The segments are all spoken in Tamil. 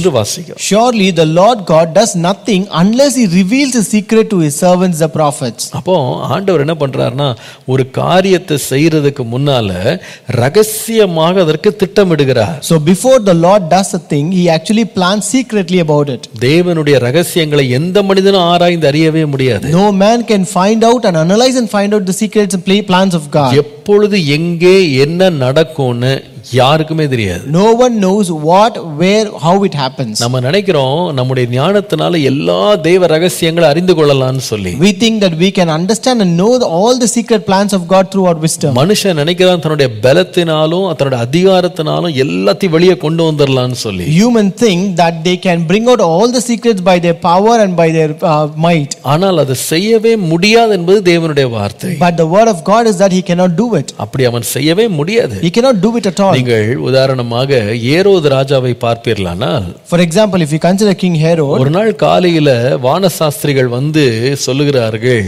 என்று வாசிக்கிறோம் Surely the Lord God does nothing unless he reveals his secret to his servants the prophets. அப்போ ஆண்டவர் என்ன பண்றாருன்னா ஒரு காரியத்தை செய்யறதுக்கு முன்னால ரகசியமாக அதற்கு திட்டமிடுகிறார் So before the Lord does a thing, he actually plans secretly about it. தேவனுடைய ரகசியங்களை எந்த மனிதனும் ஆராய்ந்து அறியவே முடியாது No man can find out and analyze and find out the secrets and play plans of God. எப்பொழுது எங்கே என்ன நடக்கும்னு யாருக்குமே தெரியாது No one knows what, where, how it happens. நம்ம நினைக்கிறோம் நம்முடைய ஞானத்தினால எல்லா தெய்வ ரகசியங்களை அறிந்து கொள்ளலாம்னு சொல்லி We think that we can understand and know the- all the secret plans of God through our wisdom. மனுஷன் நினைக்கிறான் தன்னுடைய பலத்தினாலும் தன்னுடைய அதிகாரத்தினாலும் எல்லாத்தையும் வெளியே கொண்டு வந்துடலாம்னு சொல்லி Human think that they can bring out all the secrets by their power and by their uh, might. ஆனால் அதை செய்யவே முடியாது என்பது தேவனுடைய வார்த்தை But the word of God is that he cannot do it. அப்படி அவன் செய்யவே முடியாது He cannot do it at all. நீங்கள் உதாரணமாக ஏரோது ராஜாவை பார்ப்பீர்களானால் For example, if you consider King Herod, ஒரு நாள் காலையில வானசாஸ்திரிகள் வந்து சொல்லுகிறார்கள்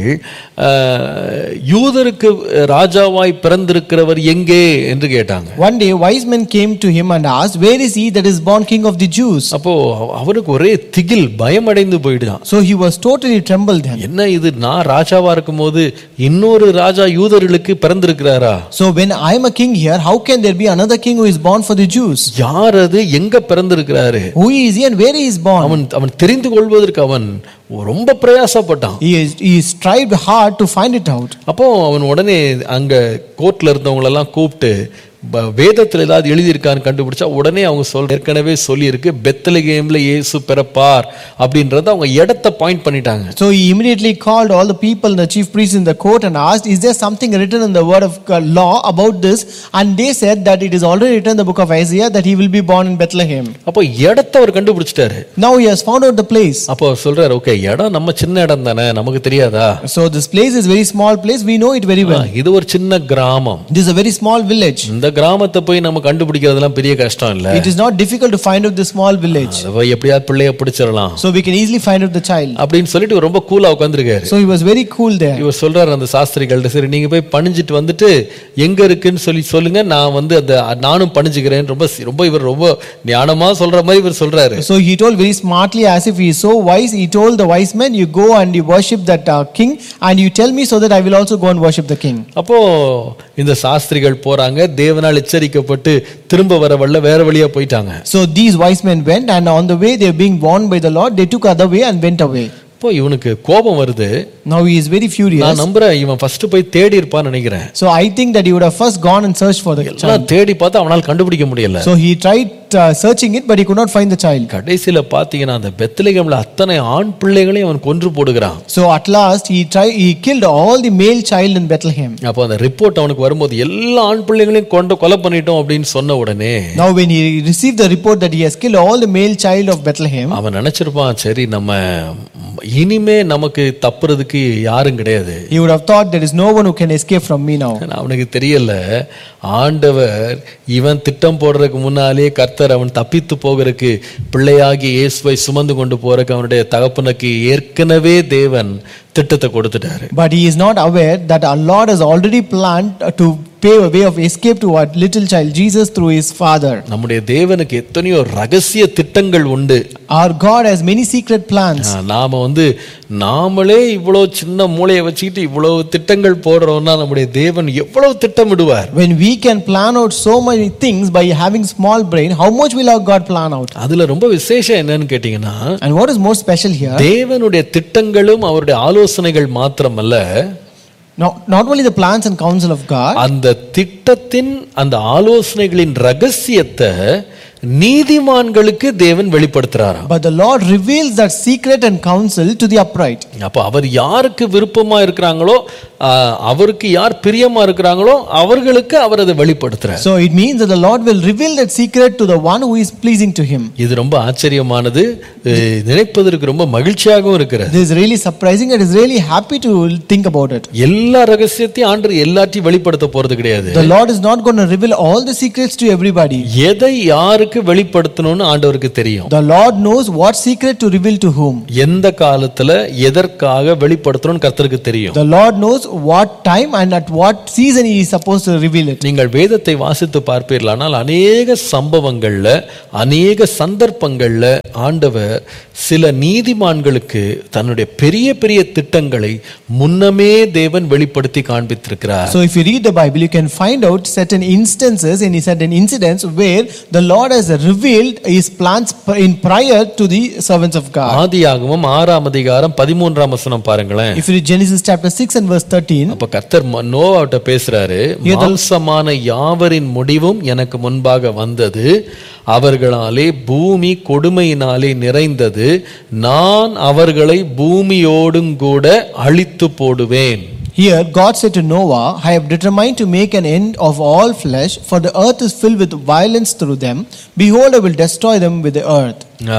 "அஹ், யூதருக்கு ராஜாவாய் பிறந்திருக்கிறவர் எங்கே என்று கேட்டாங்க one day wise men came to him and asked, Where is he that is born king of the Jews? அப்போ அவனுக்கு ஒரே திகில் பயமடைந்து போயிடுதான் So he was totally trembled then. என்ன இது நான் ராஜாவா இருக்கும்போது இன்னொரு ராஜா யூதர்களுக்கு பிறந்திருக்கிறாரா So when I am a king here, how can there be another king who is born for the Jews? யார் அது எங்க பிறந்திருக்கிறாரு Who is he and where he is born? அவன் அவன் தெரிந்து கொள்வதற்கு அவன் ரொம்ப பிரயாசப்பட்டான் He, is, he strived hard to find it out. அப்போ அவன் உடனே அங்க கோர்ட்ல இருந்தவங்களெல்லாம் கூப்பிட்டு ப- வேதத்துல ஏதாவது எழுதியிருக்கான்னு கண்டுபிடிச்சா உடனே அவங்க சொல் ஏற்கனவே சொல்லியிருக்கு பெத்தலகேம்ல இயேசு பிறப்பார் அப்படின்றத அவங்க இடத்த பாயிண்ட் பண்ணிட்டாங்க So he immediately called all the people, the chief priests in the court, and asked, Is there something written in the word of God, law about this? And they said that it is already written in the book of Isaiah that he will be born in Bethlehem. அப்போ இடத்த அவர் கண்டுபிடிச்சிட்டாரு Now he has found out the place. அப்போ அவர் சொல்றாரு ஓகே இடம் நம்ம சின்ன இடம் தானே நமக்கு தெரியாதா So this place is very small place. We know it very ah, well. இது ஒரு சின்ன கிராமம் It is a very small village. இந்த கிராமத்தை போய் நம்ம கண்டுபிடிக்கிறதுலாம் பெரிய கஷ்டம் இல்ல It is not difficult to find out this small village. அதை போய் எப்படியாவது பிள்ளைய பிடிச்சிடலாம் So we can easily find out the child. அப்படின்னு சொல்லிட்டு இவர் ரொம்ப கூலா உட்காந்துருக்காரு So he was very cool there. இவர் சொல்றாரு அந்த சாஸ்திரிகள்ட்ட சரி நீங்க போய் பணிஞ்சிட்டு வந்துட்டு எங்க இருக்குன்னு சொல்லி சொல்லுங்க நான் வந்து அந்த நானும் பணிஞ்சுக்கிறேன் ரொம்ப சி- ரொம்ப இவர் ரொம்ப ஞானமா சொல்ற மாதிரி இவர் சொல்றாரு So he told very smartly, as if he is so wise, he told the wise men, You go and you worship that uh, king, and you tell me so that I will also go and worship the king. அப்போ இந்த சாஸ்திரிகள் போறாங்க தேவனால் எச்சரிக்கப்பட்டு திரும்ப வர வழில வேற வழியா போயிட்டாங்க So these wise men went, and on the way they were being warned by the Lord, they took other way and went away. இப்போ இவனுக்கு கோபம் வருது Now he is very furious. நான் நம்புறேன் இவன் ஃபர்ஸ்ட் போய் தேடி இருப்பான்னு நினைக்கிறேன் So I think that he would have first gone and searched for the child. எல்லாம் தேடி பார்த்து அவனால் கண்டுபிடிக்க முடியல So he tried uh, searching it, but he could not find the child. கடைசியில பாத்தீங்கன்னா அந்த பெத்தலகம்ல அத்தனை ஆண் பிள்ளைகளையும் அவன் கொன்று போடுகிறான் So at last he tried, he killed all the male child in Bethlehem. அப்போ அந்த ரிப்போர்ட் அவனுக்கு வரும்போது எல்லா ஆண் பிள்ளைகளையும் கொண்டு கொலை பண்ணிட்டோம் அப்படின்னு சொன்ன உடனே Now when he received the report that he has killed all the male child of Bethlehem, அவன் நினைச்சிருப்பான் சரி நம்ம இனிமே நமக்கு தப்புறதுக்கு யாரும் கிடையாது he would have thought there is no one who can escape from me now. ஆனா அவனுக்கு தெரியல ஆண்டவர் இவன் திட்டம் போடுறதுக்கு முன்னாலே கர்த்தர் அவன் தப்பித்து போகிறதுக்கு பிள்ளையாகி இயேசுவை சுமந்து கொண்டு போறதுக்கு அவனுடைய தகப்பனுக்கு ஏற்கனவே தேவன் திட்டத்தை கொடுத்துட்டாரு But he is not aware that our Lord has already planned to pave a way of escape to our little child Jesus through his father. நம்முடைய தேவனுக்கு எத்தனையோ ரகசிய திட்டங்கள் உண்டு Our God has many secret plans. ஆ, நாம வந்து நாமளே இவ்வளவு சின்ன மூளையை வச்சுக்கிட்டு இவ்வளவு திட்டங்கள் போடுறோம்னா நம்முடைய தேவன் எவ்வளவு திட்டமிடுவார் When we can plan out so many things by having small brain, how much will our God plan out? அதுல ரொம்ப விசேஷம் என்னன்னு கேட்டீங்கன்னா And what is more special here? தேவனுடைய திட்டங்களும் அவருடைய ஆலோசனைகள் மாத்திரமல்ல Not, not only the plans and counsel of God, அந்த திட்டத்தின் அந்த ஆலோசனைகளின் ரகசியத்தை நீதிமான்களுக்கு தேவன் வெளிப்படுத்துறாராம் but the Lord reveals that secret and counsel to the upright. அப்போ அவர் யாருக்கு விருப்பமா இருக்கிறாங்களோ ஆ, அவருக்கு யார் பிரியமா இருக்கிறாங்களோ அவர்களுக்கு அவர் அதை வெளிப்படுத்துறார் So it means that the Lord will reveal that secret to the one who is pleasing to him. இது ரொம்ப ஆச்சரியமானது அஹ், நினைப்பதற்கு ரொம்ப மகிழ்ச்சியாகவும் இருக்கிறது This is really surprising. It is really happy to think about it. எல்லா ரகசியத்தையும் ஆண்டு எல்லாத்தையும் வெளிப்படுத்த போறது கிடையாது The Lord is not going to reveal all the secrets to everybody. எதை யாருக்கு யாருக்கு வெளிப்படுத்தணும்னு ஆண்டவருக்கு தெரியும் The Lord knows what secret to reveal to whom. எந்த காலத்துல எதற்காக வெளிப்படுத்தணும்னு கர்த்தருக்கு தெரியும் The Lord knows what time and at what season He is supposed to reveal it. நீங்கள் வேதத்தை வாசித்து பார்ப்பீர்களானால் அநேக சம்பவங்கள்ல அநேக சந்தர்ப்பங்கள்ல ஆண்டவர் சில நீதிமான்களுக்கு தன்னுடைய பெரிய பெரிய திட்டங்களை முன்னமே தேவன் வெளிப்படுத்தி காண்பித்திருக்கிறார் So if you read the Bible, you can find out certain instances and certain incidents where the Lord has revealed His plans in prior to the servants of God. ஆதியாகமம் ஆறாம் அதிகாரம் பதிமூன்றாம் வசனம் பாருங்களேன் If you read Genesis chapter 6 and verse 13, அப்ப கர்த்தர் ம- நோவாவிட்ட பேசுறாரு மாம்சமான யாவரின் முடிவும் எனக்கு முன்பாக வந்தது அவர்களாலே பூமி கொடுமையினாலே நிறைந்தது நான் அவர்களை பூமியோடும் கூட அழித்து போடுவேன் Here, God said to Noah, I have determined to make an end of all flesh, for the earth is filled with violence through them. Behold, I will destroy them with the earth. ஆ,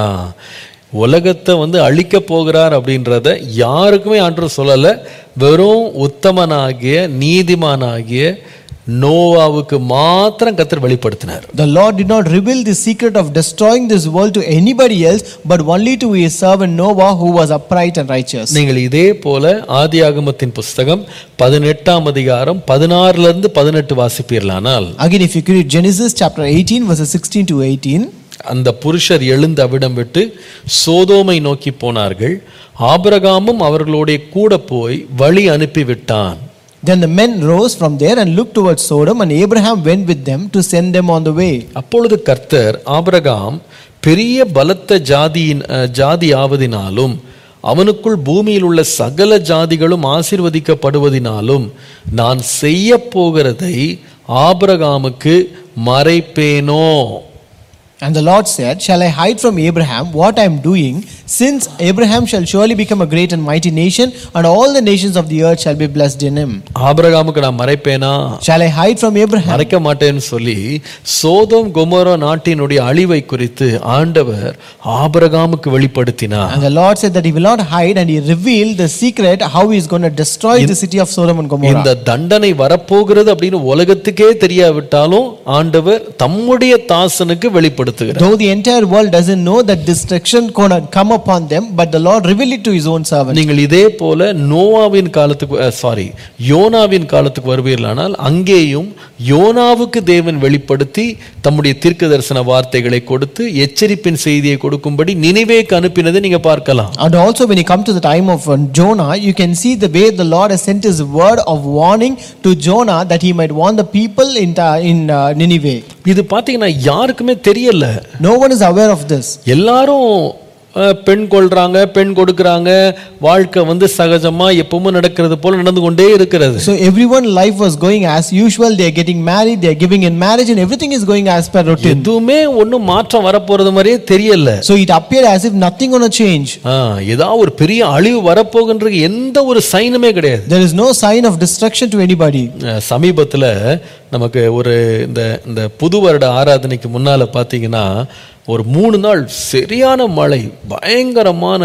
உலகத்தை வந்து அழிக்க போகிறார் அப்படின்றத யாருக்குமே ஆண்டவர் சொல்லல வெறும் உத்தமனாகிய நீதிமானாகிய நோவாவுக்கு மாத்திரம் கர்த்தர் வெளிப்படுத்தினார் The Lord did not reveal the secret of destroying this world to anybody else, but only to his servant Noah, who was upright and righteous. நீங்கள் இதே போல ஆதியாகமத்தின் புஸ்தகம் பதினெட்டாம் அதிகாரம் பதினாறுல இருந்து பதினெட்டு வாசிப்பீர்களானால் Again, if you read Genesis chapter 18, verses 16 to 18, அந்த புருஷர் எழுந்து அவ்விடம் விட்டு சோதோமை நோக்கி போனார்கள் ஆபிரகாமும் அவர்களோட கூட போய் வழி அனுப்பிவிட்டான் then the men rose from there and looked towards Sodom, and Abraham went with them to send them on the way. அப்பொழுது கர்த்தர் ஆபிரகாம் பெரிய பலத்த ஜாதியின் அஹ், ஜாதி ஆவதினாலும் அவனுக்குள் பூமியில் உள்ள சகல ஜாதிகளும் ஆசீர்வதிக்கப்படுவதினாலும் நான் செய்ய போகிறதை ஆபிரகாமுக்கு மறைப்பேனோ And the Lord said, Shall I hide from Abraham what I am doing, since Abraham shall surely become a great and mighty nation, and all the nations of the earth shall be blessed in him? ஆபிரகாமுக்கு நான் மறைப்பேனா Shall I hide from Abraham? மறைக்க மாட்டேன்னு சொல்லி சோதோம் கொமோரோ நாட்டினுடைய அழிவை குறித்து ஆண்டவர் ஆபிரகாமுக்கு வெளிப்படுத்தினார் And the Lord said that He will not hide, and He revealed the secret how He is going to destroy the city of Sodom and Gomorrah. இந்த தண்டனை வரப்போகிறது அப்படின்னு உலகத்துக்கே தெரியாவிட்டாலும் ஆண்டவர் தம்முடைய தாசனுக்கு வெளிப்படுத்துகிறார் Though the entire world doesn't know that destruction gonna come upon them, but the Lord revealed it to His own servant. நீங்கள் இதே போல நோவாவின் காலத்துக்கு சாரி யோனாவின் காலத்துக்கு வருவீர்களானால் அங்கேயும் யோனாவுக்கு தேவன் வெளிப்படுத்தி தம்முடைய தீர்க்க தரிசன வார்த்தைகளை கொடுத்து எச்சரிப்பின் செய்தியை கொடுக்கும்படி நினைவேக்கு அனுப்பினதை நீங்க பார்க்கலாம் And also, when you come to the time of uh, Jonah, you can see the way the Lord has sent His word of warning to Jonah that he might warn the people in, uh, in uh, Nineveh. இது பாத்தீங்கன்னா யாருக்குமே தெரியல No one is aware of this. எல்லாரும் அஹ், பெண் கொள்றாங்க பெண் கொடுக்கறாங்க வாழ்க்கை வந்து சகஜமா எப்பவும் நடக்கிறது போல நடந்து கொண்டே இருக்கிறது So, everyone life was going as usual. They are getting married, they are giving in marriage, and everything is going as per routine. எதுவுமே ஒண்ணும் மாற்றம் வரப்போறது மாதிரியே தெரியல So, it appeared as if nothing gonna change. ஆ, ஏதாவது ஒரு பெரிய அழிவு வரப்போகின்ற எந்த ஒரு சைனுமே கிடையாது There is no sign of destruction to anybody. அஹ், சமீபத்துல நமக்கு ஒரு இந்த இந்த புது வருட ஆராதனைக்கு முன்னால பாத்தீங்கன்னா ஒரு மூணு நாள் சரியான மழை பயங்கரமான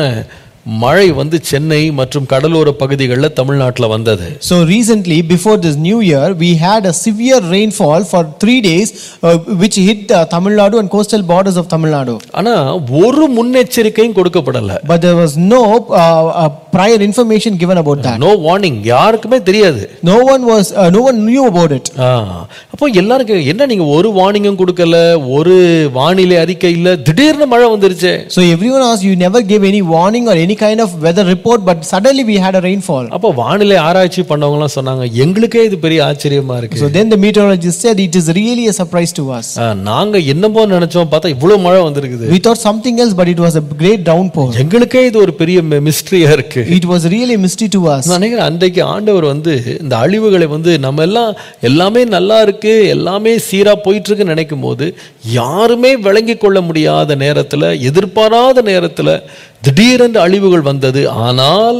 மழை வந்து சென்னை மற்றும் கடலோர பகுதிகளில் தமிழ்நாட்டில் வந்தது So recently, before this new year, we had a severe rainfall for three days, uh, which hit uh, Tamil Nadu and coastal borders of Tamil Nadu. ஆனா ஒரு முன்னெச்சரிக்கையும் கொடுக்கப்படல But there was no uh, uh, prior information given about that. No warning யாருக்குமே தெரியாது No one was, uh, no one knew about it. ஆ, அப்போ எல்லாருக்கும் என்ன நீங்க ஒரு வார்னிங்கும் கொடுக்கல ஒரு வானிலை அறிக்கை இல்ல திடீர்னு மழை வந்துருச்சே So everyone asked, you never gave any warning or any kind of weather report, but suddenly we had a rainfall. அப்போ வானிலை ஆராய்ச்சி பண்ணவங்கலாம் சொன்னாங்க எங்களுக்கே இது பெரிய ஆச்சரியமா இருக்கு So then the meteorologist said, it is really a surprise to us. ஆ, நாங்க என்னமோ நினைச்சோம் பார்த்தா இவ்வளவு மழை வந்திருக்குது We thought something else, but it was a great downpour. எங்களுக்கே இது ஒரு பெரிய மிஸ்ட்ரியா இருக்கு It was really a mystery to us. நான் நினைக்கிறேன் அன்றைக்கு ஆண்டவர் வந்து இந்த அழிவுகளை வந்து நம்ம எல்லாம் எல்லாமே நல்லா இருக்கு எல்லாமே சீரா போயிட்டு இருக்குன்னு நினைக்கும் போது யாருமே விளங்கி கொள்ள முடியாத நேரத்துல எதிர்பாராத நேரத்துல திடீரென்று அழிவுகள் வந்தது ஆனால்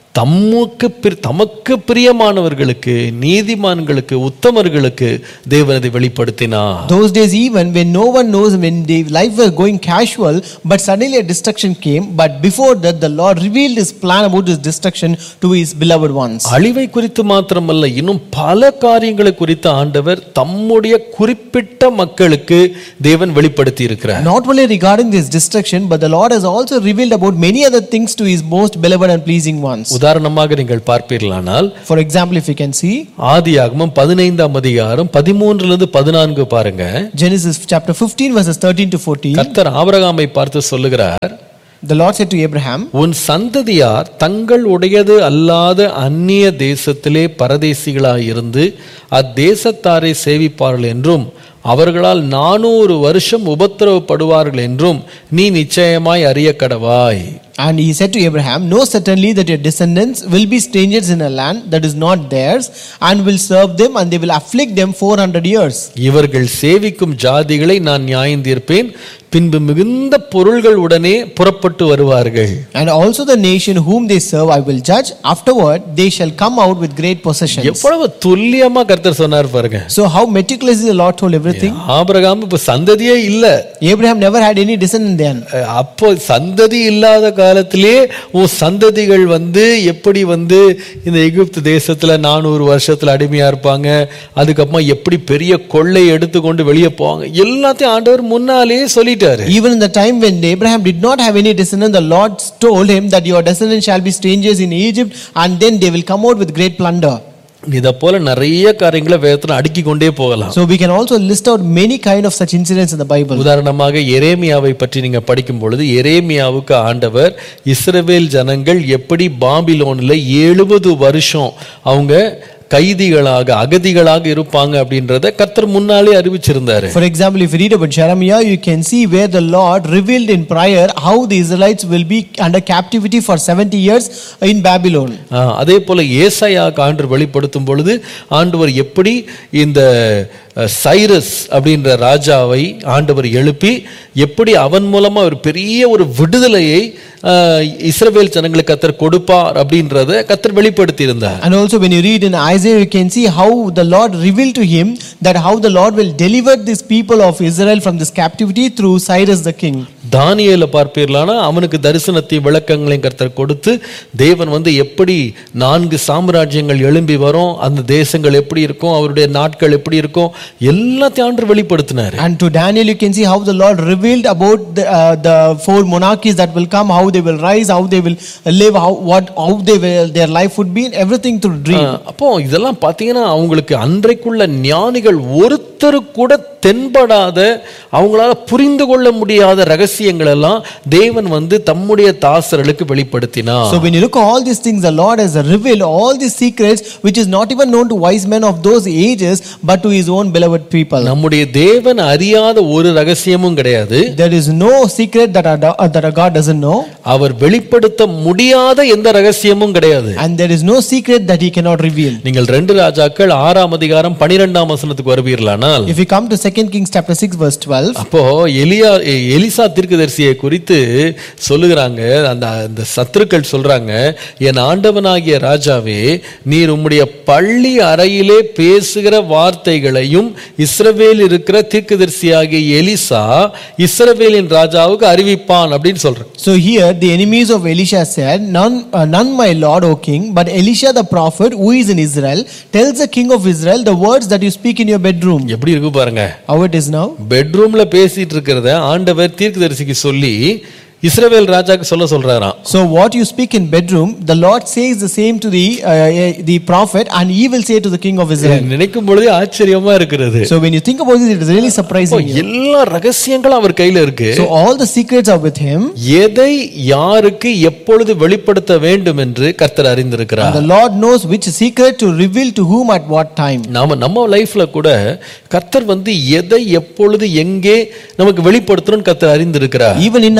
தமக்கு பிரி- தமக்கு பிரியமானவர்களுக்கு நீதிமான்களுக்கு உத்தமர்களுக்கு தேவன் அதை வெளிப்படுத்தினார் Those days, even when no one knows, when the life was going casual, but suddenly a destruction came. But before that, the Lord revealed His plan about His destruction to His beloved ones. அழிவை குறித்து மாத்திரமல்ல இன்னும் பல காரியங்களை குறித்து ஆண்டவர் தம்முடைய குறிப்பிட்ட மக்களுக்கு தேவன் வெளிப்படுத்தி இருக்கிறார் Not only regarding this destruction, but the Lord has also revealed about many other things to His most beloved and pleasing ones. உதாரணமாக நீங்கள் பார்ப்பீர்களானால் For example, if you can see ஆதியாகமம் பதினைந்தாம் அதிகாரம் பதிமூன்றுல இருந்து பதினான்கு பாருங்க Genesis chapter 15, verses 13 to 14, கர்த்தர் ஆபிரகாமை பார்த்து சொல்லுகிறார் the Lord said to Abraham, உன் சந்ததியார் தங்கள் உடையது அல்லாத அந்நிய தேசத்திலே பரதேசிகளாயிருந்து அத்தேசத்தாரை சேவிப்பார்கள் என்றும் அவர்களால் நானூறு வருஷம் உபத்திரவப்படுவார்கள் என்றும் நீ நிச்சயமாய் அறிய கடவாய் And he said to Abraham, Know certainly that your descendants will be strangers in a land that is not theirs, and will serve them, and they will afflict them 400 years. இவர்கள் சேவிக்கும் ஜாதிகளை நான் நியாயந்தீர்ப்பேன் பின்பு மிகுந்த பொருள்கள் உடனே புறப்பட்டு வருவார்கள் And also the nation whom they serve I will judge. Afterward, they shall come out with great possessions. எவ்வளவு துல்லியமா கர்த்தர் சொன்னார் பாருங்க So, how meticulously the Lord told everything. Abraham இப்ப சந்ததியே இல்ல Abraham never had any descendant then. அஹ் அப்போ சந்ததி இல்லாத காலத்திலே உன் சந்ததிகள் வந்து எப்படி வந்து இந்த எகிப்து தேசத்துல நானூறு வருஷத்துல அடிமையா இருப்பாங்க அதுக்கப்புறமா எப்படி பெரிய கொள்ளை எடுத்துக்கொண்டு வெளியே போவாங்க எல்லாத்தையும் ஆண்டவர் முன்னாலேயே சொல்லிட்டாரு Even in the time when Abraham did not have any descendant, the Lord told him that your descendants shall be strangers in Egypt, and then they will come out with great plunder. இதை போல நிறைய காரியங்களை வேதத்துல அடுக்கி கொண்டே போகலாம் So, we can also list out many kind of such incidents in the Bible. உதாரணமாக எரேமியாவை பற்றி நீங்க படிக்கும் பொழுது எரேமியாவுக்கு ஆண்டவர் இஸ்ரவேல் ஜனங்கள் எப்படி பாபிலோனில் எழுபது வருஷம் அவங்க கைதிகளாக அகதிகளாக இருப்பாங்க அப்படின்றத கர்த்தர் முன்னாலே அறிவிச்சிருந்தாரு For example, if you read about Jeremiah, you can see where the Lord revealed in prayer how the Israelites will be under captivity for 70 years in Babylon. ஆ, அதே போல ஏசாயாக்கு ஆண்டவர் வெளிப்படுத்தும் பொழுது ஆண்டவர் எப்படி இந்த அஹ், சைரஸ் அப்படின்ற ராஜாவை ஆண்டவர் எழுப்பி எப்படி அவன் மூலமா ஒரு பெரிய ஒரு விடுதலையை அஹ், இஸ்ரவேல் ஜனங்களுக்கு கத்தர் கொடுப்பார் அப்படின்றத கத்தர் வெளிப்படுத்தி இருந்தார் And also, when you read in Isaiah, you can see how the Lord revealed to him that how the Lord will deliver these people of Israel from this captivity through Cyrus the king. தானியேல பார்ப்பீர்களானா அவனுக்கு தரிசனத்தையும் விளக்கங்களையும் கர்த்தர் கொடுத்து தேவன் வந்து எப்படி நான்கு சாம்ராஜ்யங்கள் எழும்பி வரும் அந்த தேசங்கள் எப்படி இருக்கும் அவருடைய நாட்கள் எப்படி இருக்கும் எல்லாத்தையும் ஆண்டவர் வெளிப்படுத்தினார் And to Daniel, you can see how the Lord revealed about the, uh, the four monarchies that will come, how they will rise, how they will live, how what how they will their life would be, everything through dream. அப்போ இதெல்லாம் பார்த்தீங்கன்னா அவங்களுக்கு அன்றைக்குள்ள ஞானிகள் ஒருத்தர் கூட தென்படாத அவங்களால புரிந்து கொள்ள முடியாத ரகசியங்கள் எல்லாம் தேவன் வந்து தம்முடைய தாசர்களுக்கு வெளிப்படுத்தினார் So when you look at all these things, the Lord has revealed all these secrets, which is not even known to wise men of those ages, but to His own beloved people. நம்முடைய தேவன் அறியாத ஒரு ரகசியமும் கிடையாது There is no secret that our, uh, that our God doesn't know, அவர் வெளிப்படுத்த முடியாத எந்த ரகசியமும் கிடையாது and there is no secret that He cannot reveal. நீங்கள் ரெண்டு ராஜாக்கள் ஆறாம் அதிகாரம் பனிரெண்டாம் வசனத்துக்கு வருவீர்களானால் If we come to 2 Kings chapter 6, verse 12, அப்போ எலியா எ- எலிசா தீர்க்கதரிசியை குறித்து சொல்லுகிறாங்க அந்த அந்த சத்துருக்கள் சொல்றாங்க என் ஆண்டவனாகிய ராஜாவே நீர் உம்முடைய பள்ளி அறையிலே பேசுகிற வார்த்தைகளையும் இஸ்ரவேல் இருக்கிற தீர்க்கதரிசியாகிய எலிசா இஸ்ரவேலின் ராஜாவுக்கு அறிவிப்பான் அப்படின்னு சொல்றேன் So here the enemies of Elisha said, None, uh, none my lord, O king, but Elisha the prophet, who is in Israel, tells the king of Israel the words that you speak in your bedroom. எப்படி இருக்கு பாருங்க How it is now? பெட்ரூம்ல பேசிட்டு இருக்கிறத ஆண்டவர் தீர்க்கதரிசிக்கு சொல்லி இஸ்ரவேல் ராஜாக்கு சொல்ல சொல்றாராம் So what you speak in bedroom, the Lord says the same to the uh, uh, the prophet, and he will say to the king of Israel. நினைக்கும் பொழுதே ஆச்சரியமா இருக்கிறது So when you think about it, it is really அப்போ surprising. எல்லா ரகசியங்களும் அவர் கையில இருக்கு So all the secrets are with him. எதை யாருக்கு எப்பொழுது வெளிப்படுத்த வேண்டும் என்று கர்த்தர் அறிந்திருக்கிறார் And the Lord knows which secret to reveal to whom at what time. நாம நம்ம லைஃப்ல கூட கர்த்தர் வந்து எதை எப்பொழுது எங்கே நமக்கு வெளிப்படுத்தணும்னு கர்த்தர் அறிந்திருக்கிறார் Even in our life,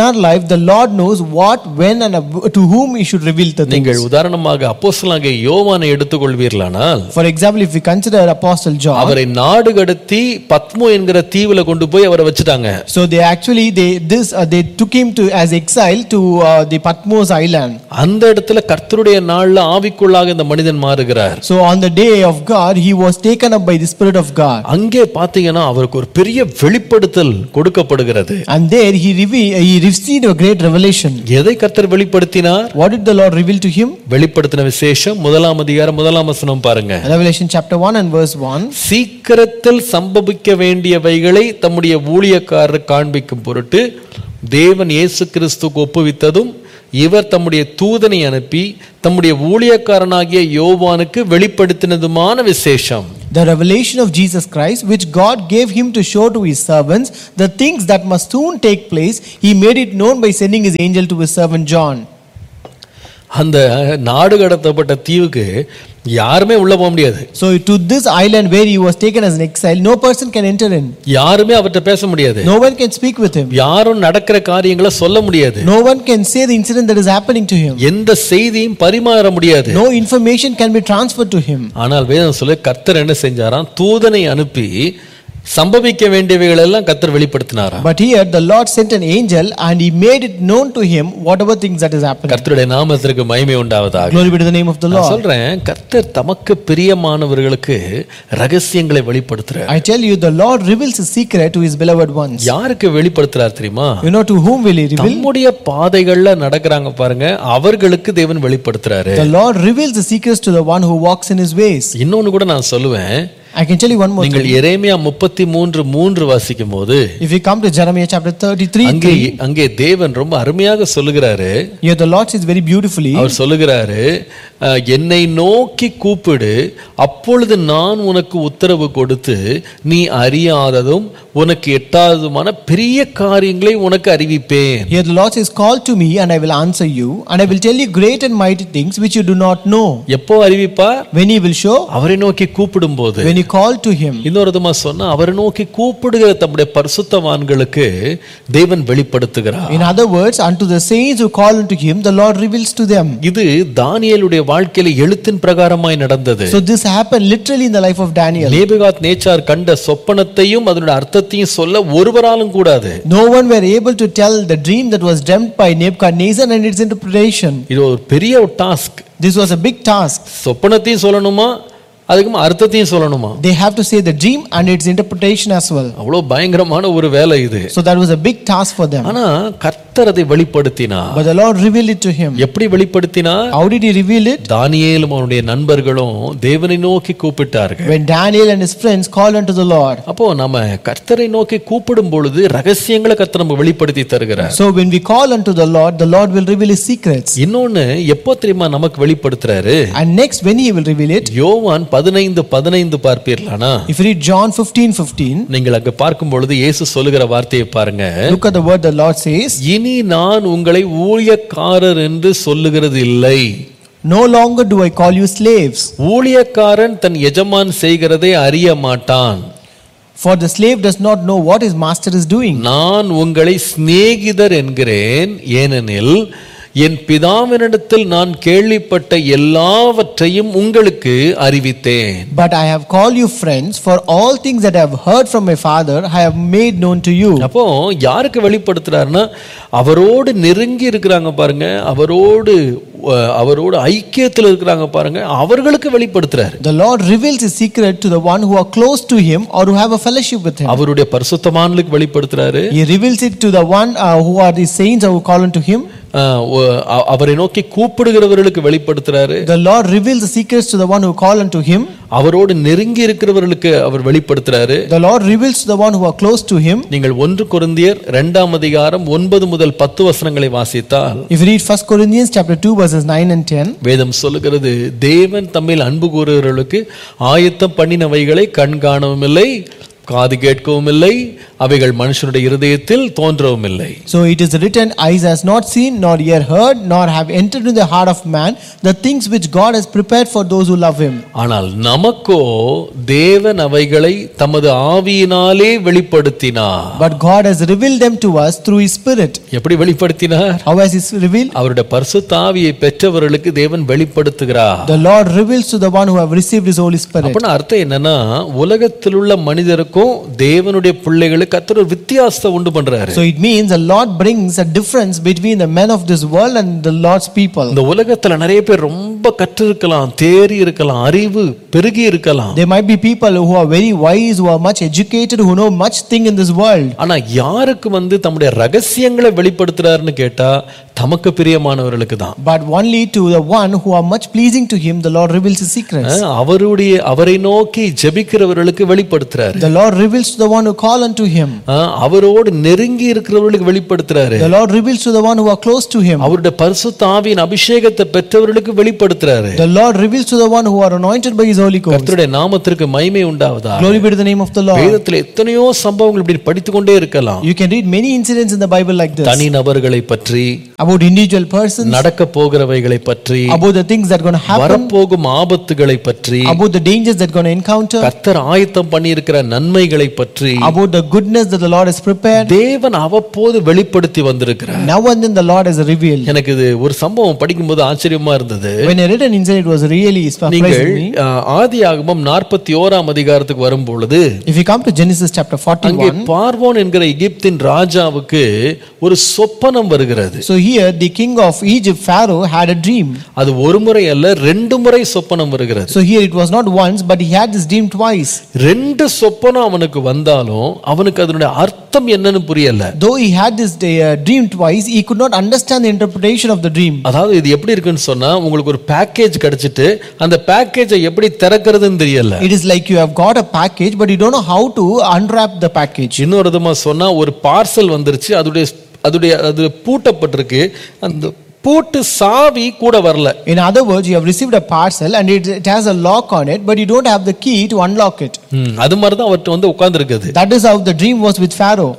the Lord knows what, when, and to whom He should reveal the things. நீங்கள் உதாரணமாக அப்போஸ்தலனாகிய யோவானை எடுத்துக்கொள்வீர்களானால் For example, if we consider Apostle John, அவரை நாடு கடத்தி பத்மோ என்கிற தீவுல கொண்டு போய் அவரை வச்சுட்டாங்க so they actually they this uh, they took him to as exile to uh, the Patmos island. அந்த இடத்துல கர்த்தருடைய நாள்ல ஆவிக்குள்ளாக இந்த மனிதன் மாறுகிறார் So on the day of God, he was taken up by the Spirit of God, அங்கே பாத்தீங்கன்னா அவருக்கு ஒரு பெரிய வெளிப்படுத்தல் கொடுக்கப்படுகிறது and there he reve- he received a great revelation. எதை கர்த்தர் வெளிப்படுத்தினார் What did the Lord reveal to him? வெளிப்படுத்தின விசேஷம் முதலாம் அதிகாரம் முதலாம் வசனம் பாருங்க Revelation chapter 1 and verse 1. சீக்கிரத்தில் சம்பவிக்க வேண்டியவைகளை தம்முடைய ஊழியக்காரர் காண்பிக்கும் பொருட்டு தேவன் இயேசு கிறிஸ்துக்கு ஒப்புவித்ததும் இவர் தம்முடைய தூதனை அனுப்பி தம்முடைய ஊழியக்காரனாகிய யோவானுக்கு வெளிப்படுத்தினதுமான விசேஷம் The revelation of Jesus Christ, which God gave him to show to his servants the things that must soon take place, he made it known by sending his angel to his servant John. அந்த நாடு கடத்தப்பட்ட தீவுக்கு யாருமே உள்ள போக முடியாது So, to this island where he was taken as an exile, no person can enter in. யாருமே அவர்கிட்ட பேச முடியாது No one can speak with him. யாரும் நடக்கிற காரியங்களை சொல்ல முடியாது No one can say the incident that is happening to him. எந்த செய்தியும் பரிமாற முடியாது No information can be transferred to him. ஆனால் வேதம் சொல்ல கர்த்தர் என்ன செஞ்சாராம் தூதனை அனுப்பி சம்பவிக்க வேண்டியவைகள் எல்லாம் கர்த்தர் வெளிப்படுத்தினாராம் But here the Lord sent an angel and he made it known to him whatever things that is happening. கர்த்தருடைய நாமத்திற்கு மகிமை உண்டாவதாக Glory be to the name of the நான் Lord. சொல்றேன் கர்த்தர் தமக்கு பிரியமானவர்களுக்கு ரகசியங்களை வெளிப்படுத்துறார் I tell you, the Lord reveals his secret to his beloved ones. யாருக்கு வெளிப்படுத்துறார் தெரியுமா You know to whom will he reveal? தம்முடைய பாதைகள்ல நடக்கிறாங்க பாருங்க அவர்களுக்கு தேவன் வெளிப்படுத்துறாரு The Lord reveals the secrets to the one who walks in his ways. இன்னொன்னு கூட நான் சொல்லுவேன் I can tell you one more நீங்கள் thing. எரேமியா முப்பத்தி மூன்று மூன்று வாசிக்கும் போது If you come to Jeremiah chapter 33, அங்கே அங்கே தேவன் ரொம்ப அருமையாக சொல்லுகிறாரு here the Lord says very beautifully, அவர் சொல்லுகிறாரு அஹ், என்னை நோக்கி கூப்பிடு அப்பொழுது நான் உனக்கு உத்தரவு கொடுத்து நீ அறியாததும் உனக்கு எட்டாததுமான பெரிய காரியங்களை உனக்கு அறிவிப்பேன் Here the Lord says, Call to me, and I will answer you, and I will tell you great and mighty things which you do not know. எப்போ அறிவிப்பார் When he will show, அவரை நோக்கி கூப்பிடும் போது when you call to him. இன்னொரு விதமா சொன்னா அவரை நோக்கி கூப்பிடுகிற தம்முடைய பரிசுத்தவான்களுக்கு தேவன் வெளிப்படுத்துகிறார் In other words, unto the saints who call unto him, the Lord reveals to them. இது தானியேலுடைய வாழ்க்கையில எழுத்தின் பிரகாரமாய் நடந்தது So this happened literally in the life of Daniel. நேபுகாத் நேச்சார் கண்ட சொப்பனத்தையும் அதனுடைய அர்த்தத்தையும் சொல்ல ஒருவராலும் கூடாது No one were able to tell the dream that was dreamt by Nebuchadnezzar and its interpretation. இது ஒரு பெரிய ஒரு task This was a big task. சொப்பனத்தையும் சொல்லணுமா அதுக்கு அர்த்தத்தையும் சொல்லணுமா They have to say the dream and its interpretation as well. அவ்வளவு பயங்கரமான ஒரு வேலை இது So that was a big task for them. ஆனா கர்த்தர் அதை வெளிப்படுத்தினார் But the Lord revealed it to him. எப்படி வெளிப்படுத்தினார் How did he reveal it? தானியேலும் அவனுடைய நண்பர்களும் தேவனை நோக்கி கூப்பிட்டார்கள் When Daniel and his friends called unto the Lord. அப்போ நம்ம கர்த்தரை நோக்கி கூப்பிடும் பொழுது ரகசியங்களை கர்த்தர் நம்ம வெளிப்படுத்தி தருகிறார் So when we call unto the Lord, the Lord will reveal his secrets. இன்னொன்னு எப்போ தெரியுமா நமக்கு வெளிப்படுத்துறாரு And next, when he will reveal it, யோவான் பதினைந்து பதினைந்து பார்ப்பீர்களானா if you read John 15 15, நீங்கள் அங்க பார்க்கும் பொழுது இயேசு சொல்லுகிற வார்த்தையை பாருங்க look at the word the Lord says, இனி நான் உங்களை ஊழியக்காரர் என்று சொல்லுகிறது இல்லை No longer do I call you slaves, ஊழியக்காரன் தன் எஜமான் செய்கிறதை அறிய மாட்டான் for the slave does not know what his master is doing. நான் உங்களை சிநேகிதர் என்கிறேன் ஏனெனில் என் பிதாவினிடத்தில் நான் கேள்விப்பட்ட எல்லாவற்றையும் உங்களுக்கு அறிவித்தேன் But I have called you friends, for all things that I have heard from my father I have made known to you. அப்போ யாருக்கு வெளிப்படுத்துறாருன்னா அவரோடு நெருங்கி இருக்கிறாங்க பாருங்க அவரோடு அஹ், அவரோடு ஐக்கியத்தில் இருக்கிறாங்க பாருங்க அவர்களுக்கு வெளிப்படுத்துறாரு The Lord reveals his secret to the one who are close to him or who have a fellowship with him. அவருடைய பரிசுத்தமானுக்கு வெளிப்படுத்துறாரு He reveals it to the one uh, who are the saints who call unto him. அஹ், ஒ- அ- அவரை நோக்கி கூப்பிடுகிறவர்களுக்கு வெளிப்படுத்துறாரு The Lord reveals the secrets to the one who call unto him. அவரோடு நெருங்கி இருக்கிறவர்களுக்கு அவர் வெளிப்படுத்துறாரு The Lord reveals to the one who are close to him. நீங்கள் ஒன்று கொரிந்தியர் இரண்டாம் அதிகாரம் ஒன்பது முதல் பத்து வசனங்களை வாசித்தால் If you read 1 Corinthians chapter 2 verses 9 and 10, வேதம் சொல்லுகிறது தேவன் தம்மில் அன்பு கூறுகிறவர்களுக்கு ஆயத்தம் பண்ணினவைகளை கண் காணவும் இல்லை காது கேட்கவும் இல்லை அவைகள் மனுஷனுடைய இருதயத்தில் தோன்றவும் இல்லை So it is written, Eyes has not seen, nor ear heard, nor have entered into the heart of man the things which God has prepared for those who love him. ஆனால் நமக்கோ தேவன் அவைகளை தமது ஆவியினாலே வெளிப்படுத்தினார் But God has revealed them to us through his Spirit. எப்படி வெளிப்படுத்தினார் How has he revealed? அவருடைய பரிசுத்த ஆவியை பெற்றவர்களுக்கு தேவன் வெளிப்படுத்துகிறார் The Lord reveals to the one who have received his Holy Spirit. அப்படின்னா அர்த்தம் என்னன்னா உலகத்தில் உள்ள மனிதருக்கும் தேவனுடைய பிள்ளைகளுக்கு கர்த்தர் ஒரு வித்தியாசத்தை உண்டு பண்றாரு So it means the Lord brings a difference between the men of this world and the Lord's people. இந்த உலகத்துல நிறைய பேர் ரொம்ப கற்றிருக்கலாம் தேறி இருக்கலாம் அறிவு பெருகி இருக்கலாம் There might be people who are very wise, who are much educated, who know much thing in this world. ஆனா யாருக்கு வந்து தம்முடைய ரகசியங்களை வெளிப்படுத்துறாருன்னு கேட்டா தமக்கு பிரியமானவர்களுக்கு தான் But only to the one who are much pleasing to him, the Lord reveals his secrets. அஹ் அவருடைய அவரை நோக்கி ஜெபிக்கிறவர்களுக்கு வெளிப்படுத்துறாரு The Lord reveals to the one who call unto him. அஹ் அவரோடு நெருங்கி இருக்கிறவர்களுக்கு வெளிப்படுத்துறாரு The Lord reveals to the one who are close to him. அவருடைய பரிசுத்த ஆவியின் அபிஷேகத்தை பெற்றவர்களுக்கு வெளிப்படுத்துறாரு The Lord reveals to the one who are anointed by his Holy Ghost. கர்த்தருடைய நாமத்திற்கு மகிமை உண்டாவதா Glory be to the name of the Lord. வேதத்துல எத்தனையோ சம்பவங்கள் இப்படி படித்து கொண்டே இருக்கலாம் You can read many incidents in the Bible like this தனி நபர்களை பற்றி about individual persons, நடக்க போகிறவைகளை பற்றி about the things that are going to happen, வரப்போகும் ஆபத்துகளை பற்றி about the dangers that are going to encounter, கர்த்தர் ஆயத்தம் பண்ணியிருக்கிற நன்மைகளை பற்றி about the goodness that the Lord has prepared. தேவன் அவ்வப்போது வெளிப்படுத்தி வந்திருக்கிறார் Now and then the Lord has revealed. எனக்கு இது ஒரு சம்பவம் படிக்கும்போது ஆச்சரியமா இருந்தது When I read an incident, it was really surprising நீங்கள் me. ஆதி ஆகமம் நாற்பத்தி ஓராம் அதிகாரத்துக்கு வரும் பொழுது If you come to Genesis chapter அங்கே 41, பார்வோன் என்கிற எகிப்தின் ராஜாவுக்கு ஒரு சொப்பனம் வருகிறது so here the king of Egypt, Pharaoh, had a dream. அது ஒரு முறை அல்ல ரெண்டு முறை சொப்பனம் வருகிறது So here it was not once, but he had this dream twice. ரெண்டு சொப்பனம் அவனுக்கு வந்தாலும் அவனுக்கு அதனுடைய அர்த்தம் என்னன்னு புரியல Though he had this uh, dream twice, he could not understand the interpretation of the dream. அதாவது இது எப்படி இருக்குன்னு சொன்னா உங்களுக்கு ஒரு பேக்கேஜ் கிடைச்சிட்டு அந்த பேக்கேஜை எப்படி திறக்கிறதுன்னு தெரியல It is like you have got a package, but you don't know how to unwrap the package. இன்னொரு விதமா சொன்னா ஒரு பார்சல் வந்துருச்சு அதோடைய அதோடைய அது பூட்டப்பட்டிருக்கு அந்த பூட்டு சாவி கூட வரல In other words, you have received a parcel and it, it has a lock on it, but you don't have the key to unlock it. ம், அது மாதிரி தான் அவர்கிட்ட வந்து உட்கார்ந்துருக்குது That is how the dream was with Pharaoh.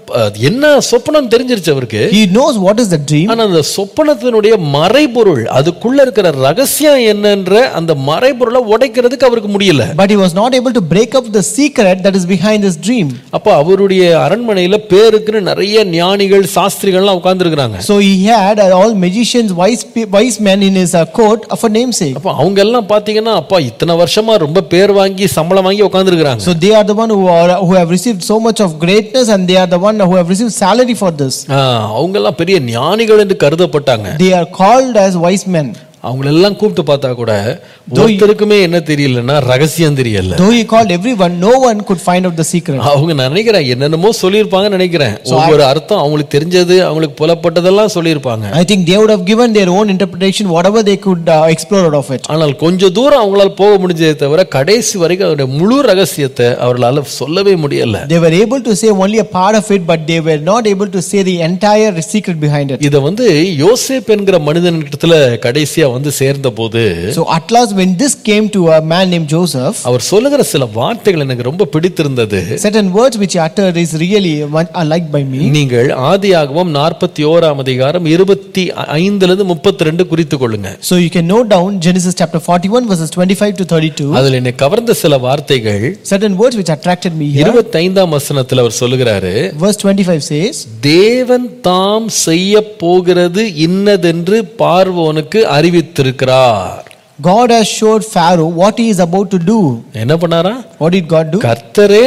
என்ன சொப்பனம் தெரிஞ்சிருச்சு அவருக்கு He knows what is the dream, ஆனா அந்த சொப்பனத்தினுடைய மறைபொருள் அதுக்குள்ள இருக்கிற ரகசியம் என்னன்ற அந்த மறைபொருளை உடைக்கிறதுக்கு அவருக்கு முடியல but he was not able to break up the secret that is behind this dream. அப்ப அவருடைய அரண்மனையில பேருக்குன்னு நிறைய ஞானிகள் சாஸ்திரிகள்லாம் உட்கார்ந்துருக்காங்க So he had uh, all magicians, wise, pe- wise men in his uh, court for namesake. அப்ப அவங்க எல்லாம் பாத்தீங்கன்னா அப்பா இத்தனை வருஷமா ரொம்ப பேர் வாங்கி சம்பளம் வாங்கி உட்கார்ந்துருக்காங்க So they are the one who are who have received so much of greatness and they are the one who have received salary for this. அவங்க எல்லாம் பெரிய ஞானிகள் என்று கருதப்பட்டாங்க They are called as wise men. அவங்களெல்லாம் கூப்பிட்டு பார்த்தா கூட ஒருத்தருக்குமே என்ன தெரியலன்னா ரகசியம் தெரியல Though he called everyone, no one could find out the secret. அவங்க நான் நினைக்கிறேன் என்னென்னமோ சொல்லியிருப்பாங்கன்னு நினைக்கிறேன் ஒவ்வொரு அர்த்தம் அவங்களுக்கு தெரிஞ்சது அவங்களுக்கு புலப்பட்டதெல்லாம் சொல்லியிருப்பாங்க I think they would have given their own interpretation, whatever they could uh, explore out of it. ஆனால் கொஞ்ச தூரம் அவங்களால போக முடிஞ்சதே தவிர கடைசி வரைக்கும் அவருடைய முழு ரகசியத்தை அவர்களால சொல்லவே முடியல They were able to say only a part of it, but they were not able to say the entire secret behind it. இத வந்து யோசேப் என்கிற மனிதனிடத்துல கடைசியா வந்து சேர்ந்த போது So at last, when this came to a man named Joseph, அவர் சொல்லுகிற சில வார்த்தைகள் எனக்கு ரொம்ப பிடித்திருந்தது certain words which he uttered is really one- are liked by me. நீங்கள் ஆதியாகமம் நாற்பத்தி ஓராம் அதிகாரம் இருபத்தி ஐந்துல இருந்து முப்பத்தி ரெண்டு குறித்து கொள்ளுங்க So you can note down Genesis chapter 41 verses 25 to 32. அதுல என்னை கவர்ந்த சில வார்த்தைகள் Certain words which attracted me here. இருபத்தி ஐந்தாம் வசனத்துல அவர் சொல்லுகிறாரு Verse 25 says, தேவன் தாம் செய்ய போகிறது இன்னதென்று பார்வோனுக்கு அறிவித்திருக்கிறார் God has showed Pharaoh what he is about to do. என்ன பண்ணாரா What did God do? கர்த்தரே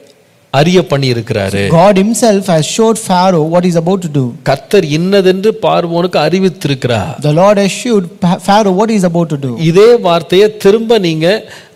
அறிய பண்ணி இருக்கிறாரு God himself has showed Pharaoh what he is about to do. கர்த்தர் இன்னதென்று பார்வோனுக்கு அறிவித்திருக்கிறார் The Lord has showed Pa- Pharaoh what he is about to do. இதே வார்த்தையை திரும்ப நீங்க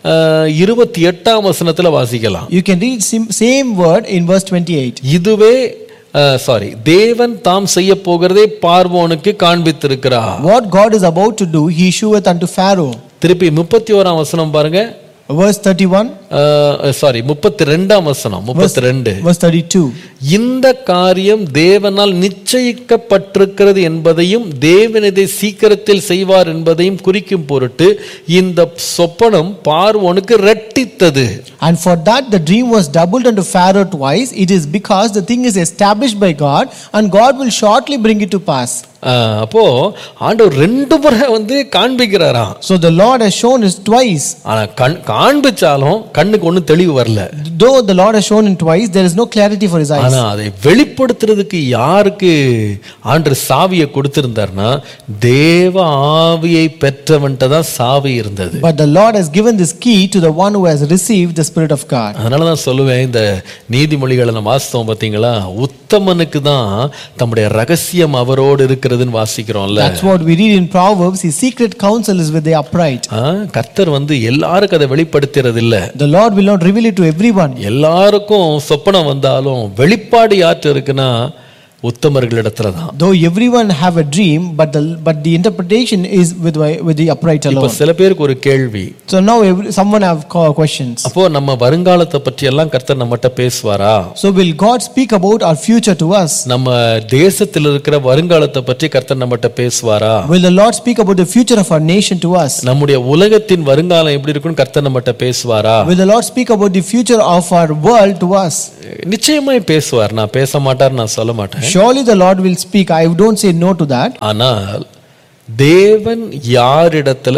இருபத்தி எட்டாம் வசனத்துல வாசிக்கலாம் You can read sim- same word in verse 28. இதுவே சாரி தேவன் தாம் செய்ய போகிறதை பார்வோனுக்கு காண்பித்திருக்கிறார் What God is about to do, he showeth unto Pharaoh. திருப்பி முப்பத்தி ஓராம் வசனம் பாருங்க Verse 31. சாரி முப்பத்தி ரெண்டாம் வசனம் முப்பத்தி ரெண்டு Verse 32. இந்த காரியம் தேவனால் நிச்சயிக்கப்பட்டிருக்கிறது என்பதையும் தேவன் இதை சீக்கிரத்தில் செய்வார் என்பதையும் குறிக்கும் பொருட்டு இந்த சொப்பனம் பார்வோனுக்கு ரெட்டித்தது And for that the dream was doubled unto Pharaoh twice. It is because the thing is established by God, and God will shortly bring it to pass. ஆஹ், அப்போ ஆண்டவர் ரெண்டு முறை வந்து காண்பிக்கிறாராம் So the Lord has shown us twice. ஆனா கண் காண்பிச்சாலும் கண்ணுக்கு ஒண்ணும் தெளிவு வரல Though the Lord has shown him twice, there is no clarity for his eyes. ஆனா அதை வெளிப்படுத்துறதுக்கு யாருக்கு ஆண்டு சாவியை கொடுத்திருந்தார்னா தேவ ஆவியை பெற்றவன்ட்ட தான் சாவி இருந்தது But the Lord has given this key to the one who has received the Spirit of God. அதனால தான் சொல்லுவேன் இந்த நீதிமொழிகளை நம்ம வாசித்தோம் பார்த்தீங்களா உத்தமனுக்கு தான் தம்முடைய ரகசியம் அவரோடு இருக்கிறதுன்னு வாசிக்கிறோம்ல That's what we read in Proverbs. His secret counsel is with the upright. ஆ, கர்த்தர் வந்து எல்லாருக்கும் அதை வெளிப்படுத்துறது இல்ல The Lord will not reveal it to everyone. எல்லாருக்கும் சொப்பனம் வந்தாலும் வெளிப்பாடு யார்கிட்ட இருக்குன்னா உத்தமர்களிடத்துல தான் Though everyone have a dream, but the but the interpretation is with with the upright இப்ப alone. சில பேருக்கு ஒரு கேள்வி So now every, someone have co- questions. அப்போ நம்ம வருங்காலத்தை பற்றி எல்லாம் கர்த்தர் நம்மகிட்ட பேசுவாரா So will God speak about our future to us? நம்ம தேசத்தில் இருக்கிற வருங்காலத்தை பற்றி கர்த்தர் நம்மகிட்ட பேசுவாரா Will the Lord speak about the future of our nation to us? நம்முடைய உலகத்தின் வருங்காலம் எப்படி இருக்குன்னு கர்த்தர் நம்மகிட்ட பேசுவாரா Will the Lord speak about the future of our world to us? நிச்சயமாய் பேசுவார் நான் பேச மாட்டார் நான் சொல்ல மாட்டேன் Surely the Lord will speak. I don't say no to that. ஆனால் தேவன் யாரிடத்துல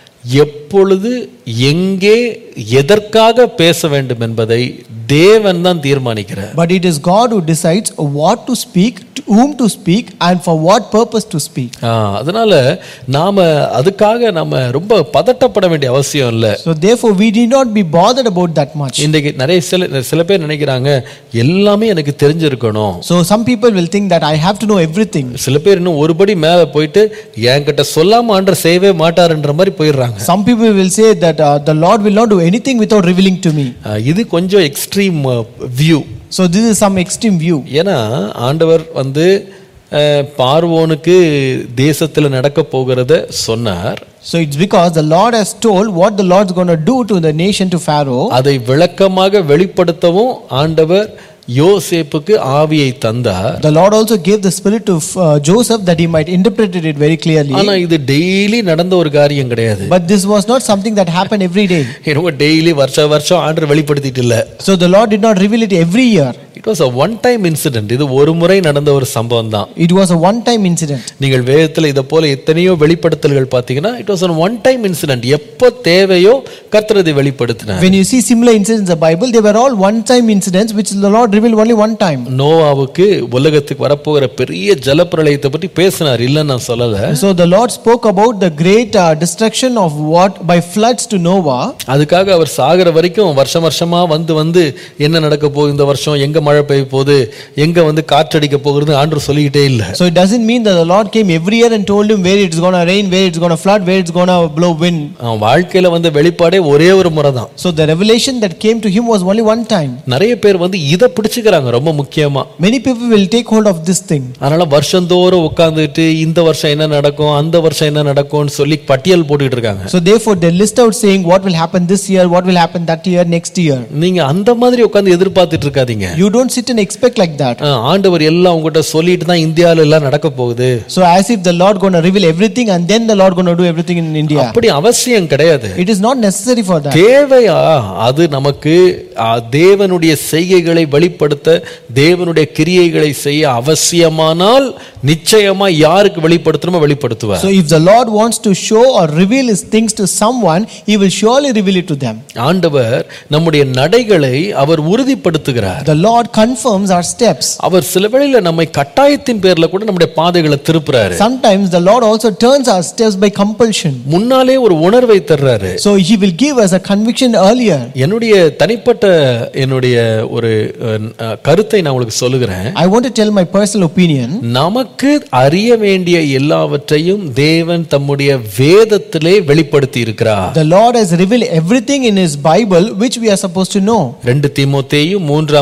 எப்பொழுது எங்கே எதற்காக பேச வேண்டும் என்பதை தேவன் தான் தீர்மானிக்கிறார் But it is God who decides what to speak, to whom to speak, and for what purpose to speak. ஆ, அதனால நாம அதுக்காக நம்ம ரொம்ப பதட்டப்பட வேண்டிய அவசியம் இல்லை So therefore, we need not be bothered about that much. இன்றைக்கு நிறைய சில சில பேர் நினைக்கிறாங்க எல்லாமே எனக்கு தெரிஞ்சிருக்கணும் So some people will think that I have to know everything. சில பேர் இன்னும் ஒருபடி மேல போயிட்டு என்கிட்ட சொல்லாம ஆண்டர் செய்யவே மாட்டாருன்ற மாதிரி போயிடுறாங்க Some people will say that uh, the Lord will not do anything without revealing to me. ஆ, இது கொஞ்சம் extreme view So this is some extreme view. ஏன்னா ஆண்டவர் வந்து அஹ், பார்வோனுக்கு தேசத்தில் நடக்க போகிறத சொன்னார் So it's because the Lord has told what the Lord's going to do to the nation to Pharaoh. அதை விளக்கமாக வெளிப்படுத்தவும் ஆண்டவர் யோசேப்புக்கு ஆவியை தந்தார் The Lord also gave the spirit to uh, Joseph that he might interpret it very clearly. ஆனா இது டெய்லி நடந்த ஒரு காரியம் கிடையாது But this was not something that happened every day. என்னவோ டெய்லி வருஷ வருஷம் ஆண்டர் வெளிப்படுத்திட்டு இல்ல So the Lord did not reveal it every year. It was a one time incident இது ஒரு முறை நடந்த ஒரு சம்பவம் தான் It was a one time incident. நீங்கள் வேதத்தில் இதை போல எத்தனையோ வெளிப்படுத்தல்கள் பார்த்தீங்கன்னா it was one time incident எப்போ தேவையோ கர்த்தர் இதை வெளிப்படுத்தினார் When you see similar incidents in the Bible, they were all one time incidents which the Lord revealed only one time. நோவாவுக்கு உலகத்துக்கு வரப்போகிற பெரிய ஜலப்பிரளயத்தை பற்றி பேசினார் இல்லைன்னு நான் சொல்லல So the Lord spoke about the great uh, destruction of what by floods to Noah. அதுக்காக அவர் சாகிற வரைக்கும் வருஷம் வருஷமா வந்து வந்து என்ன நடக்க போகுது இந்த வருஷம் எங்க மழை பெய்ய போகுது எங்க வந்து காற்றடிக்க போகுதுன்னு ஆண்டவர் சொல்லிக்கிட்டே இல்லை So it doesn't mean that the Lord came every year and told him where it's going to rain, where it's going to flood, where it's going to blow wind. அவன் வாழ்க்கையில வந்த வெளிப்பாடே ஒரே ஒரு முறை தான் So the revelation that came to him was only one time. நிறைய பேர் வந்து இதை பிடிச்சுக்கிறாங்க ரொம்ப முக்கியமா Many people will take hold of this thing. அதனால வருஷந்தோறும் உட்காந்துட்டு இந்த வருஷம் என்ன நடக்கும் அந்த வருஷம் என்ன நடக்கும்னு சொல்லி பட்டியல் போட்டுக்கிட்டு இருக்காங்க So therefore they list out saying what will happen this year, what will happen that year, next year. நீங்க அந்த மாதிரி உட்காந்து எதிர்பார்த்துட்டு இருக்காதீங்க You don't sit and expect like that. ஆ, ஆண்டவர் எல்லாம் உங்ககிட்ட சொல்லிட்டு தான் இந்தியாவில எல்லாம் நடக்க போகுது So as if the Lord going to reveal everything and then the Lord going to do everything in India. அப்படி அவசியம் கிடையாது It is not necessary for that. தேவையா அது நமக்கு ஆ, தேவனுடைய செய்கைகளை வெளிப்படுத்த தேவனுடைய கிரியைகளை செய்ய அவசியமானால் நிச்சயமா யாருக்கு வெளிப்படுத்தணுமோ வெளிப்படுத்துவார் So if the Lord wants to show or reveal his things to someone, he will surely reveal it to them. ஆண்டவர் நம்முடைய நடைகளை அவர் உறுதிப்படுத்துகிறார் The Lord confirms our steps. அவர் சில வேளையில நம்மை கட்டாயத்தின் பேர்ல கூட நம்முடைய பாதைகளை திருப்புறாரு Sometimes the Lord also turns our steps by compulsion. முன்னாலே ஒரு உணர்வை தர்றாரு So he will give us a conviction earlier. என்னுடைய தனிப்பட்ட என்னுடைய ஒரு அஹ், அஹ், கருத்தை நான் உங்களுக்கு சொல்லுகிறேன் I want to tell my personal opinion. நமக்கு அறிய வேண்டிய எல்லாவற்றையும் தேவன் தம்முடைய வேதத்திலே வெளிப்படுத்தி இருக்கிறார் The Lord has revealed everything in his Bible which we are supposed to know. ரெண்டு தீமோத்தேயும் மூன்றாம் அதிகாரம்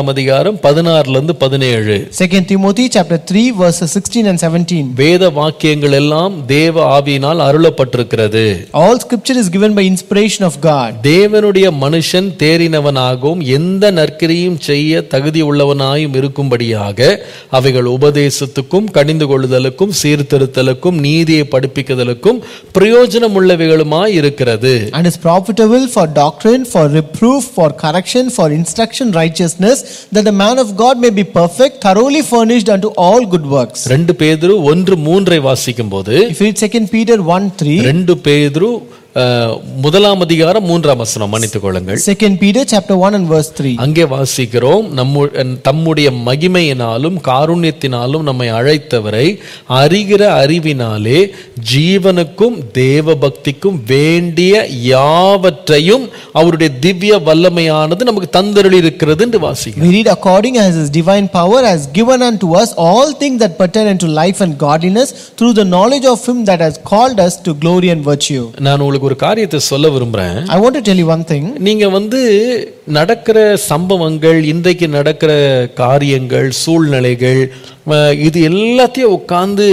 அதிகாரம் பதினாறுல இருந்து பதினேழு 2 Timothy chapter 3 verses 16 and 17. வேத வாக்கியங்கள் எல்லாம் தேவ ஆவியினால் அருளப்பட்டிருக்கிறது All scripture is given by inspiration of God. தேவனுடைய மனுஷன் தேறினவனாகவும் எந்த நற்கிரியும் செய்ய தகுதி உள்ளவனாயும் இருக்கும்படியாக அவைகள் உபதேசத்துக்கும் கடிந்து கொள்ளுதலுக்கும் சீர்திருத்தலுக்கும் நீதியை படிப்பிக்குதலுக்கும் பிரயோஜனம் உள்ளவைகளுமாய் இருக்கிறது And is profitable for doctrine, for reproof, for correction, for instruction, righteousness, that the man of God may be perfect, thoroughly furnished unto all good works. ரெண்டு பேதுரு ஒன்று மூன்றை வாசிக்கும் போது If you read 2 Peter 1 3, ரெண்டு பேதுரு அஹ், முதலாம் அதிகாரம் மூன்றாம் வசனம் மன்னித்துக் கொள்ளுங்கள் 2 Peter chapter 1 and verse 3. அங்கே வாசிக்கிறோம் நம்மு தம்முடைய மகிமையினாலும் காருண்யத்தினாலும் நம்மை அழைத்தவரை அறிகிற அறிவினாலே ஜீவனுக்கும் தேவ பக்திக்கும் வேண்டிய யாவற்றையும் அவருடைய திவ்ய வல்லமையானது நமக்கு தந்தருளி இருக்கிறது என்று வாசிக்கிறோம் We read according as his divine power has given unto us all things that pertain unto life and godliness through the knowledge of him that has called us to glory and virtue. நான் உங்களுக்கு ஒரு காரியத்தை சொல்ல விரும்புறேன் I want to tell you one thing. நீங்க வந்து நடக்கிற சம்பவங்கள் இன்றைக்கு நடக்கிற காரியங்கள் சூழ்நிலைகள் அஹ், இது எல்லாத்தையும் உட்காந்து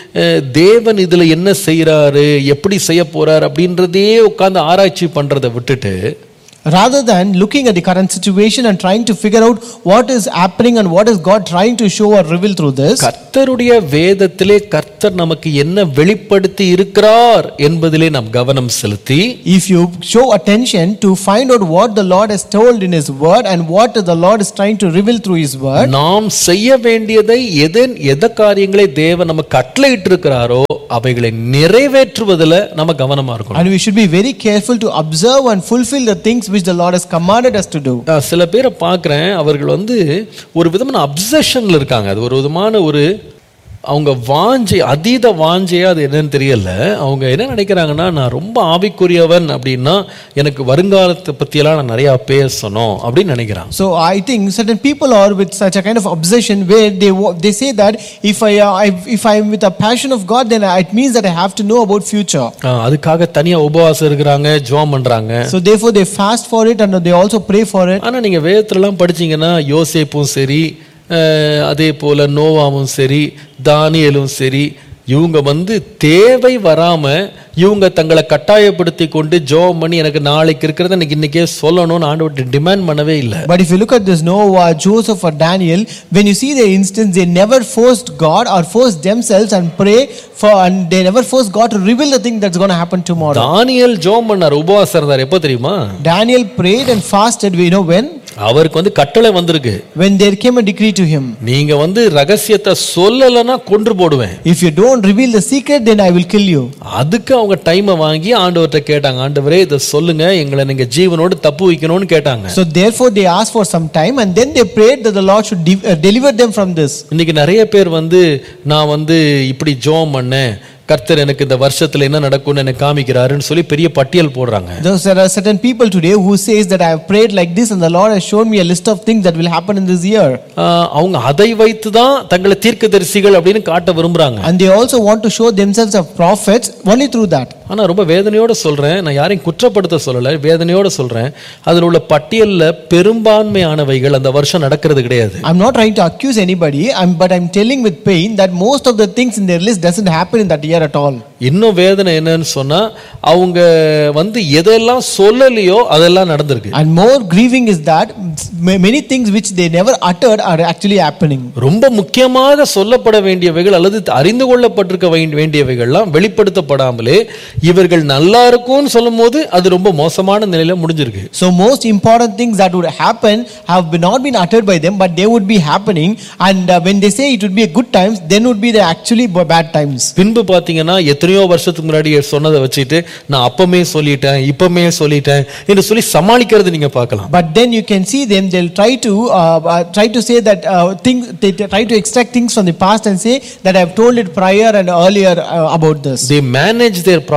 தேவன் இதுல என்ன செய்றாரு எப்படி செய்ய போறாரு அப்படின்றதே உட்காந்து ஆராய்ச்சி பண்றதை விட்டுட்டு Rather than looking at the current situation and trying to figure out what is happening and what is God trying to show or reveal through this, கர்த்தருடைய வேதத்திலே கர்த்தர் நமக்கு என்ன வெளிப்படுத்தி இருக்கிறார் என்பதிலே நாம் கவனம் செலுத்தி if you show attention to find out what the Lord has told in His Word and what the Lord is trying to reveal through His Word, நாம் செய்ய வேண்டியதை எதன் எத காரியங்களை தேவன் நமக்கு கட்டளையிட்டு இருக்கிறாரோ அவைகளை நிறைவேற்றுவதில் நம்ம கவனமா இருக்கணும் and we should be very careful to observe and fulfill the things which the Lord has commanded us to do. நான் சில பேரை பார்க்குறேன் அவர்கள் வந்து ஒரு விதமான அப்சஷனில் இருக்காங்க அது ஒரு விதமான ஒரு அவங்க வாஞ்சை அதீத வாஞ்சையா அது என்னன்னு தெரியல அவங்க என்ன நினைக்கிறாங்கன்னா நான் ரொம்ப ஆவிக்குரியவன் அப்படின்னா எனக்கு வருங்காலத்தை பற்றியெல்லாம் நான் நிறையா பேசணும் அப்படின்னு நினைக்கிறாங்க So I think certain people are with such a kind of obsession where they wa- they say that if I, uh, I if I am with a passion of God, then it means that I have to know about future. ஆ, அதுக்காக தனியாக உபவாசம் இருக்கிறாங்க ஜோம் பண்ணுறாங்க So therefore they fast for it and they also pray for it. ஆனால் நீங்கள் வேதத்துலலாம் படிச்சீங்கன்னா யோசேப்பும் சரி அஹ், அதே போல் நோவாவும் சரி தானியலும் சரி இவங்க வந்து தேவை வராம இவங்க தங்களை கட்டாயப்படுத்தி கொண்டு ஜோம் பண்ணி எனக்கு நாளைக்கு இருக்கிறத எனக்கு இன்னைக்கே சொல்லணும்னு ஆண்டவர்கிட்ட டிமாண்ட் பண்ணவே இல்லை But if you look at this Noah, Joseph, or Daniel, when you see their instance, they never forced God or forced themselves and pray for, and they never forced God to reveal the thing that's going to happen tomorrow. Daniel ஜோம் பண்ணார் உபவாசம் இருந்தார் எப்போ தெரியுமா Daniel prayed and fasted. We know when? அவருக்கு வந்து கட்டளை வந்திருக்கு When there came a decree to him. நீங்க வந்து ரகசியத்தை சொல்லலைன்னா கொன்று போடுவேன் If you don't reveal the secret, then I will kill you. அதுக்கு அவங்க டைமை வாங்கி ஆண்டவர்கிட்ட கேட்டாங்க ஆண்டவரே இதை சொல்லுங்க எங்களை நீங்க ஜீவனோடு தப்பு வைக்கணும்னு கேட்டாங்க So therefore they asked for some time and then they prayed that the Lord should de- uh, deliver them from this. இன்னைக்கு நிறைய பேர் வந்து நான் வந்து இப்படி ஜோம் பண்ணேன் கர்த்தர் எனக்கு இந்த வருஷத்துல என்ன நடக்கும்னு எனக்கு காமிக்கிறாருன்னு சொல்லி பெரிய பட்டியல் போடுறாங்க Those there are certain people today who says that I have prayed like this and the Lord has shown me a list of things that will happen in this year. ஆஹ் அவங்க அதை வைத்து தான் தங்களை தீர்க்கதரிசிகள் அப்படின்னு காட்ட விரும்புறாங்க And they also want to show themselves as prophets only through that. ஆனா ரொம்ப வேதனையோட சொல்றேன் நான் யாரையும் குற்றப்படுத்த சொல்லல வேதனையோட சொல்றேன் அதுல உள்ள பட்டியல்ல பெரும்பான்மையானவைகள் அந்த வருஷம் நடக்கிறது கிடையாது I'm not trying to accuse anybody, I'm, but I'm telling with pain that most of the things in their list doesn't happen in that year at all. இன்னும் வேதனை என்னன்னு சொன்னா அவங்க வந்து எதெல்லாம் சொல்லலையோ அதெல்லாம் நடந்திருக்கு And more grieving is that ma- many things which they never uttered are actually happening. ரொம்ப முக்கியமாக சொல்லப்பட வேண்டியவைகள் அல்லது அறிந்து கொள்ளப்பட்டிருக்க வேண்டி- வேண்டியவைகள்லாம் வெளிப்படுத்தப்படாமலே இவர்கள் நல்லா இருக்கும்னு சொல்லும்போது அது ரொம்ப மோசமான நிலையில முடிஞ்சிருக்கு So most important things that would happen have been, not been uttered by them, but they would be happening. And uh, when they say it would be a good times, then would be the actually b- bad times. பின்பு பாத்தீங்கன்னா எத்தனையோ வருஷத்துக்கு முன்னாடி சொன்னதை வச்சுட்டு நான் அப்பமே சொல்லிட்டேன் இப்பமே சொல்லிட்டேன் என்று சொல்லி சமாளிக்கிறது நீங்க பார்க்கலாம் But then you can see them; they'll try to uh, uh, try to say that uh, things. They t- try to extract things from the past and say that I've told it prior and earlier uh, about this. they manage their prophecy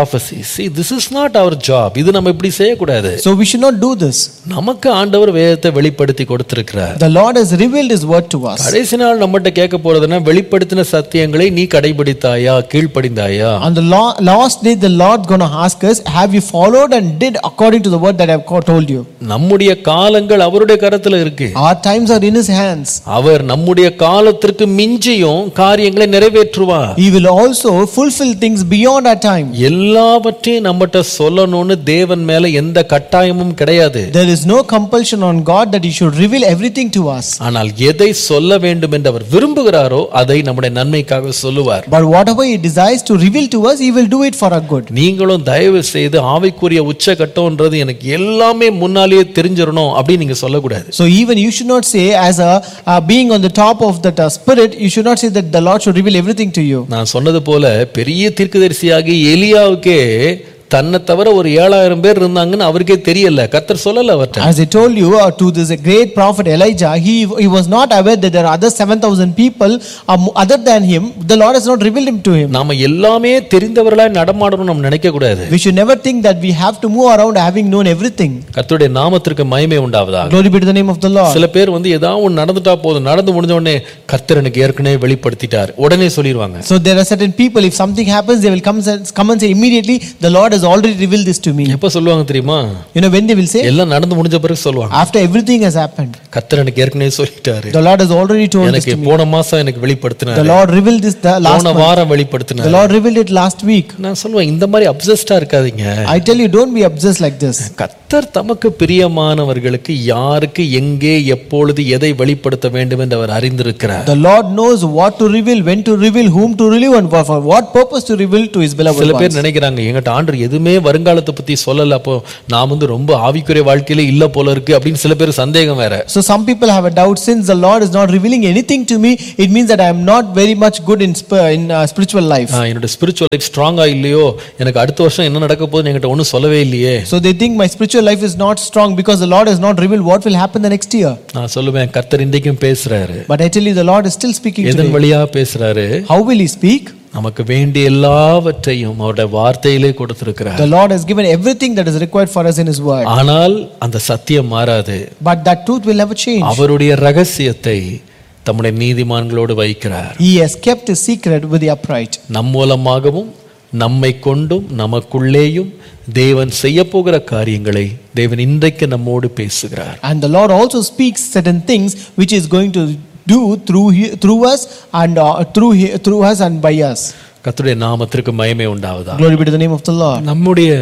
prophecy see this is not our job இது நம்ம இப்படி செய்யக்கூடாது So we should not do this. நமக்கு ஆண்டவர் வேதத்தை வெளிப்படுத்தி கொடுத்திருக்கிறார் The Lord has revealed His word to us. கடைசி நாள் நம்மகிட்ட கேட்க போறதுன்னா வெளிப்படுத்தின சத்தியங்களை நீ கடைபிடித்தாயா கீழ்ப்படிந்தாயா On the la- last day, the Lord gonna ask us, "Have you followed and did according to the word that I have co- told you?" நம்முடைய காலங்கள் அவருடைய கரத்துல இருக்கு Our times are in His hands. அவர் நம்முடைய காலத்திற்கு மிஞ்சியும் காரியங்களை நிறைவேற்றுவார் He will also fulfill things beyond our time. எல்லாவற்றையும் நம்மகிட்ட சொல்லணும்னு தேவன் மேல எந்த கட்டாயமும் கிடையாது There is no compulsion on God that He should reveal everything to us. ஆனால் எதை சொல்ல வேண்டும் என்று அவர் விரும்புகிறாரோ அதை நம்முடைய நன்மைக்காக சொல்லுவார் But whatever He desires to reveal to us, He will do it for our good. நீங்களும் தயவு செய்து ஆவிக்குரிய உச்சகட்டம்ன்றது எனக்கு எல்லாமே முன்னாலேயே தெரிஞ்சிடணும் அப்படின்னு நீங்க சொல்லக்கூடாது So even you should not say, as a uh, being on the top of that uh, spirit, you should not say that the Lord should reveal everything to you. நான் சொன்னது போல பெரிய தீர்க்கதரிசியாகி எலியாவுக்கே தன்னை தவிர ஒரு ஏழாயிரம் பேர் இருந்தாங்கன்னு அவருக்கே தெரியல கர்த்தர் சொல்லல அவர்கிட்ட As I told you uh, to this great prophet Elijah, he, he was not aware that there are other 7,000 people um, other than him. The Lord has not revealed him to him. நாம எல்லாமே தெரிந்தவர்களாய் நடமாடணும் நம்ம நினைக்க கூடாது We should never think that we have to move around having known everything. கர்த்தருடைய நாமத்திற்கு மகிமை உண்டாவதா Glory be to the name of the Lord. சில பேர் வந்து ஏதாவது ஒன்று நடந்துட்டா போதும் நடந்து முடிஞ்ச உடனே கர்த்தர் எனக்கு ஏற்கனவே வெளிப்படுத்திட்டார் உடனே சொல்லிடுவாங்க So there are certain people, if something happens, they will come, and- come and say immediately, the Lord has already revealed this to me. எப்ப சொல்லுவாங்க தெரியுமா You know when they will say? எல்லாம் நடந்து முடிஞ்ச பிறகு சொல்லுவாங்க After everything has happened. கர்த்தர் எனக்கு ஏற்கனவே சொல்லிட்டாரு The Lord has already told this எனக்கு to me. போன மாசம் எனக்கு The வெளிப்படுத்தினார் Lord revealed this the last போன month. வாரம் The வெளிப்படுத்தினார் Lord revealed it last week. நான் சொல்லுவேன் இந்த மாதிரி அப்சஸ்டா இருக்காதீங்க I tell you, don't be obsessed like this. கர்த்தர் தமக்கு பிரியமானவர்களுக்கு யாருக்கு எங்கே எப்பொழுது எதை வெளிப்படுத்த வேண்டும் என்று அவர் அறிந்திருக்கிறார் The Lord knows what to reveal, when to reveal, whom to reveal, and for, for what purpose to reveal to His beloved சில பேர் ones. நினைக்கிறாங்க எங்கிட்ட ஆண்டர் எதுவுமே வருங்காலத்தை பத்தி சொல்லல அப்போ நான் வந்து ரொம்ப ஆவிக்குரிய வாழ்க்கையில இல்ல போல இருக்கு அப்படின்னு சில பேர் சந்தேகம் வேற So some people have a doubt since the Lord is not revealing anything to me, it means that I am not very much good in, sp- in uh, spiritual life. ஆ, என்னோட ஸ்பிரிச்சுவல் லைஃப் ஸ்ட்ராங்கா இல்லையோ எனக்கு அடுத்த வருஷம் என்ன நடக்க போகுதுன்னு என்கிட்ட ஒன்றும் சொல்லவே இல்லையே So they think my spiritual life is not strong because the Lord has not revealed what will happen the next year. நான் சொல்லுவேன் கர்த்தர் இன்றைக்கும் பேசுறாரு But I tell you, the Lord is still speaking எதன் today. வழியா பேசுறாரு How will He speak? நமக்கு வேண்டிய எல்லாவற்றையும் அவருடைய வார்த்தையிலே கொடுத்திருக்கிறார் The Lord has given everything that is required for us in His word. ஆனால் அந்த சத்தியம் மாறாது But that truth will never change. அவருடைய ரகசியத்தை தம்முடைய நீதிமான்களோடு வைக்கிறார் He has kept His secret with the upright. நம் மூலமாகவும் நம்மை கொண்டும் நமக்குள்ளேயும் தேவன் செய்யப்போகிற காரியங்களை தேவன் இன்றைக்கு நம்மோடு பேசுகிறார் And the Lord also speaks certain things which is going to do through he- through us and uh, through he- through us and by us. கர்த்தருடைய நாமத்திற்கு மயமே உண்டாவதா Glory be to the name of the Lord. நம்முடைய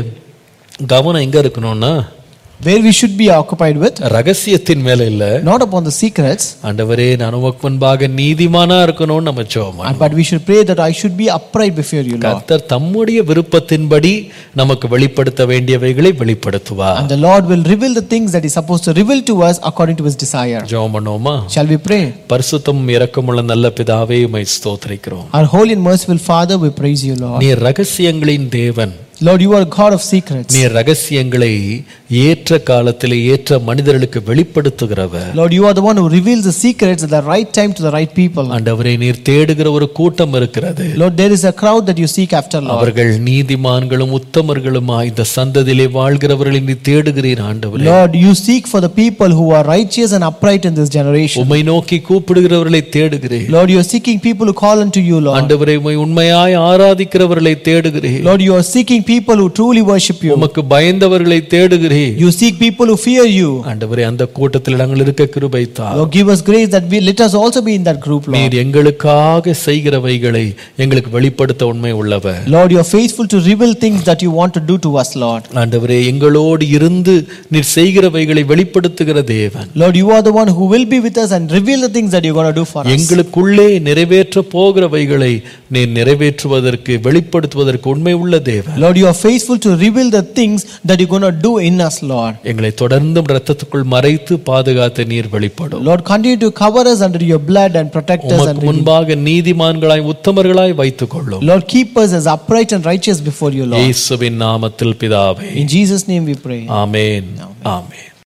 கவனம் எங்க இருக்கணும்னா Where we should be occupied with, ரகசியத்தின் மேல இல்ல not upon the secrets, ஆண்டவரே நான் உமக்கு முன்பாக நீதிமானா இருக்கணும்னு நம்ம ஜெபம் and- but we should pray that I should be upright before you, Lord. கர்த்தர் தம்முடைய விருப்பத்தின்படி நமக்கு வெளிப்படுத்த வேண்டியவைகளை வெளிப்படுத்துவார் And the Lord will reveal the things that He's supposed to reveal to us according to His desire. ஜெபம் பண்ணுவோமா Shall we pray? பரிசுத்தம் இரக்கமுள்ள நல்ல பிதாவே உம்மை ஸ்தோத்திரிக்கிறோம் Our holy and merciful Father, we praise you, Lord. நீ ரகசியங்களின் தேவன் Lord, you are God of secrets. நீ ரகசியங்களை ஏற்ற காலத்தில் ஏற்ற மனிதர்களுக்கு வெளிப்படுத்துகிறவர் Lord, you are the one who reveals the secrets at the right time to the right people. ஆண்டவரே நீர் தேடுகிற ஒரு கூட்டம் இருக்கிறது Lord, there is a crowd that you seek after, Lord. அவர்கள் நீதிமான்களும் உத்தமர்களுமா இந்த சந்ததியிலே வாழ்கிறவர்களை நீ தேடுகிறீர் ஆண்டவரே Lord, you seek for the people who are righteous and upright in this generation. உம்மை நோக்கி கூப்பிடுகிறவர்களை தேடுகிறீர் Lord, you are seeking people who call unto you, Lord. ஆண்டவரே உம்மை உண்மையாய் ஆராதிக்கிறவர்களை தேடுகிறீர் Lord, you are seeking people who truly worship you. உமக்கு பயந்தவர்களை தேடுகிறீர் You seek people who fear you. ஆண்டவரே அந்த கூட்டத்தில் நாங்கள் இருக்க கிருபைத்தா Lord, give us grace that we let us also be in that group, Lord. நீர் எங்களுக்காக செய்கிறவைகளை எங்களுக்கு வெளிப்படுத்த உண்மை உள்ளவர் Lord, you are faithful to reveal things that you want to do to us, Lord. ஆண்டவரே எங்களோடு இருந்து நீர் செய்கிறவைகளை வெளிப்படுத்துகிற தேவன் Lord, you are the one who will be with us and reveal the things that you're going to do for us. எங்களுக்குள்ளே நிறைவேற்ற போகிறவைகளை நீர் நிறைவேற்றுவதற்கு வெளிப்படுத்துவதற்கு உண்மை உள்ள தேவன் Lord, you are faithful to reveal the things that you're going to do in us, Lord. எங்களை தொடர்ந்தும் இரத்தத்துக்குள் மறைத்து பாதுகாத்து நீர் வெளிப்படும் Lord, continue to cover us under your blood and protect us. உமக்கு And முன்பாக நீதிமான்களாய் உத்தமர்களாய் வைத்துக் கொள்ளும் Lord, keep us as upright and righteous before you, Lord. இயேசுவின் நாமத்தில் பிதாவே In Jesus' name we pray. Amen amen